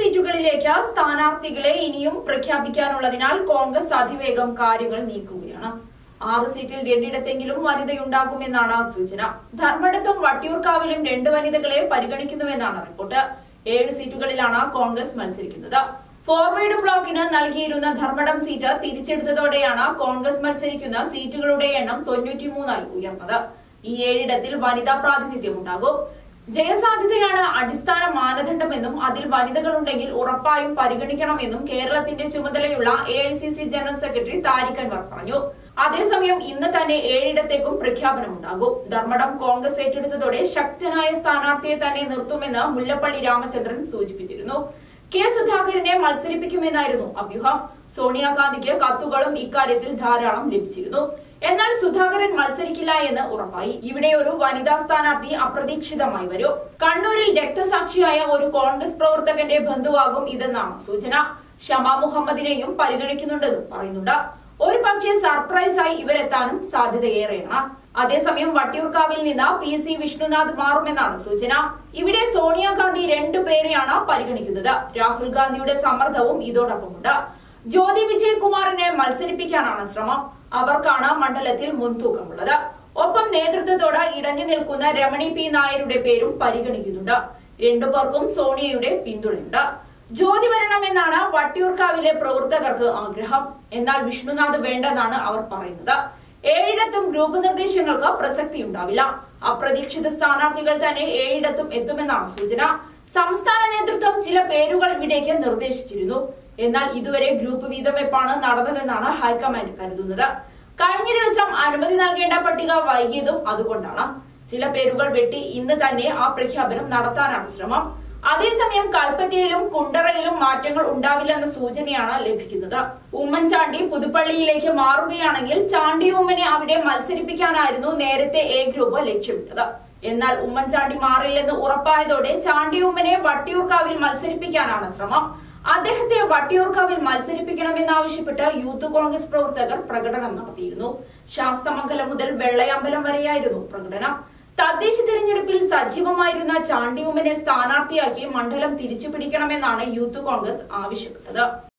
സീറ്റുകളിലേക്ക് സ്ഥാനാർത്ഥികളെ ഇനിയും പ്രഖ്യാപിക്കാനുള്ളതിനാൽ കോൺഗ്രസ് അതിവേഗം കാര്യങ്ങൾ നീക്കുകയാണ് ആറ് സീറ്റിൽ രണ്ടിടത്തെങ്കിലും വനിതയുണ്ടാകുമെന്നാണ് സൂചന ധർമ്മടത്തും വട്ടിയൂർക്കാവിലും രണ്ട് വനിതകളെ പരിഗണിക്കുന്നുവെന്നാണ് റിപ്പോർട്ട് ഏഴ് സീറ്റുകളിലാണ് കോൺഗ്രസ് മത്സരിക്കുന്നത് ഫോർവേഡ് ബ്ലോക്കിന് നൽകിയിരുന്ന ധർമ്മടം സീറ്റ് തിരിച്ചെടുത്തതോടെയാണ് കോൺഗ്രസ് മത്സരിക്കുന്ന സീറ്റുകളുടെ എണ്ണം തൊണ്ണൂറ്റിമൂന്നായി ഉയർന്നത് ഈ ഏഴിടത്തിൽ വനിതാ പ്രാതിനിധ്യം ഉണ്ടാകും ജയസാധ്യതയാണ് അടിസ്ഥാന മാനദണ്ഡമെന്നും അതിൽ വനിതകളുണ്ടെങ്കിൽ ഉറപ്പായും പരിഗണിക്കണമെന്നും കേരളത്തിന്റെ ചുമതലയുള്ള A general secretary Tariq Anwar പറഞ്ഞു അതേസമയം ഇന്ന് തന്നെ ഏഴിടത്തേക്കും പ്രഖ്യാപനമുണ്ടാകും ധർമ്മടം കോൺഗ്രസ് ഏറ്റെടുത്തതോടെ ശക്തനായ സ്ഥാനാർത്ഥിയെ തന്നെ നിർത്തുമെന്ന് മുല്ലപ്പള്ളി രാമചന്ദ്രൻ സൂചിപ്പിച്ചിരുന്നു കെ സുധാകരനെ മത്സരിപ്പിക്കുമെന്നായിരുന്നു അഭ്യൂഹം സോണിയാഗാന്ധിക്ക് കത്തുകളും ഇക്കാര്യത്തിൽ ധാരാളം ലഭിച്ചിരുന്നു എന്നാൽ സുധാകരൻ മത്സരിക്കില്ല എന്ന് ഉറപ്പായി ഇവിടെ ഒരു വനിതാ സ്ഥാനാർത്ഥി അപ്രതീക്ഷിതമായി വരും കണ്ണൂരിൽ രക്തസാക്ഷിയായ ഒരു കോൺഗ്രസ് പ്രവർത്തകന്റെ ബന്ധുവാകും ഇതെന്നാണ് സൂചന ഷമ മുഹമ്മദിനെയും പരിഗണിക്കുന്നുണ്ടെന്നും പറയുന്നുണ്ട് ഒരു പക്ഷേ സർപ്രൈസായി ഇവരെത്താനും സാധ്യതയേറെയാണ് അതേസമയം വട്ടിയൂർക്കാവിൽ നിന്ന് പി സി വിഷ്ണുനാഥ് മാറുമെന്നാണ് സൂചന ഇവിടെ സോണിയാഗാന്ധി രണ്ടു പേരെയാണ് പരിഗണിക്കുന്നത് രാഹുൽ ഗാന്ധിയുടെ സമ്മർദ്ദവും ഇതോടൊപ്പമുണ്ട് ജ്യോതി വിജയകുമാറിനെ മത്സരിപ്പിക്കാനാണ് ശ്രമം അവർക്കാണ് മണ്ഡലത്തിൽ മുൻതൂക്കമുള്ളത് ഒപ്പം നേതൃത്വത്തോട് ഇടഞ്ഞു നിൽക്കുന്ന രമണി പി നായരുടെ പേരും പരിഗണിക്കുന്നുണ്ട് രണ്ടുപേർക്കും സോണിയയുടെ പിന്തുണയുണ്ട് ജ്യോതി വരണമെന്നാണ് വട്ടിയൂർക്കാവിലെ പ്രവർത്തകർക്ക് ആഗ്രഹം എന്നാൽ വിഷ്ണുനാഥ് വേണ്ടെന്നാണ് അവർ പറയുന്നത് ഏഴിടത്തും ഗ്രൂപ്പ് നിർദ്ദേശങ്ങൾക്ക് പ്രസക്തിയുണ്ടാവില്ല അപ്രതീക്ഷിത സ്ഥാനാർത്ഥികൾ തന്നെ ഏഴിടത്തും എത്തുമെന്നാണ് സൂചന സംസ്ഥാന നേതൃത്വം ചില പേരുകൾ ഇവിടേക്ക് നിർദ്ദേശിച്ചിരുന്നു എന്നാൽ ഇതുവരെ ഗ്രൂപ്പ് വീതം വെപ്പാണ് നടന്നതെന്നാണ് ഹൈക്കമാൻഡ് കരുതുന്നത് കഴിഞ്ഞ ദിവസം അനുമതി നൽകേണ്ട പട്ടിക വൈകിയതും അതുകൊണ്ടാണ് ചില പേരുകൾ വെട്ടി ഇന്ന് തന്നെ ആ പ്രഖ്യാപനം നടത്താനാണ് ശ്രമം അതേസമയം കൽപ്പറ്റയിലും കുണ്ടറയിലും മാറ്റങ്ങൾ ഉണ്ടാവില്ലെന്ന സൂചനയാണ് ലഭിക്കുന്നത് ഉമ്മൻചാണ്ടി പുതുപ്പള്ളിയിലേക്ക് മാറുകയാണെങ്കിൽ ചാണ്ടി ഉമ്മനെ അവിടെ മത്സരിപ്പിക്കാനായിരുന്നു നേരത്തെ എ ഗ്രൂപ്പ് ലക്ഷ്യമിട്ടത് എന്നാൽ ഉമ്മൻചാണ്ടി മാറില്ലെന്ന് ഉറപ്പായതോടെ ചാണ്ടി ഉമ്മനെ വട്ടിയൂർക്കാവിൽ മത്സരിപ്പിക്കാനാണ് ശ്രമം അദ്ദേഹത്തെ വട്ടിയൂർക്കാവിൽ മത്സരിപ്പിക്കണമെന്നാവശ്യപ്പെട്ട് യൂത്ത് കോൺഗ്രസ് പ്രവർത്തകർ പ്രകടനം നടത്തിയിരുന്നു ശാസ്തമംഗലം മുതൽ വെള്ളയമ്പലം വരെയായിരുന്നു പ്രകടനം തദ്ദേശ തിരഞ്ഞെടുപ്പിൽ സജീവമായിരുന്ന ചാണ്ടിയുമ്മനെ സ്ഥാനാർത്ഥിയാക്കി മണ്ഡലം തിരിച്ചുപിടിക്കണമെന്നാണ് യൂത്ത് കോൺഗ്രസ് ആവശ്യപ്പെട്ടത്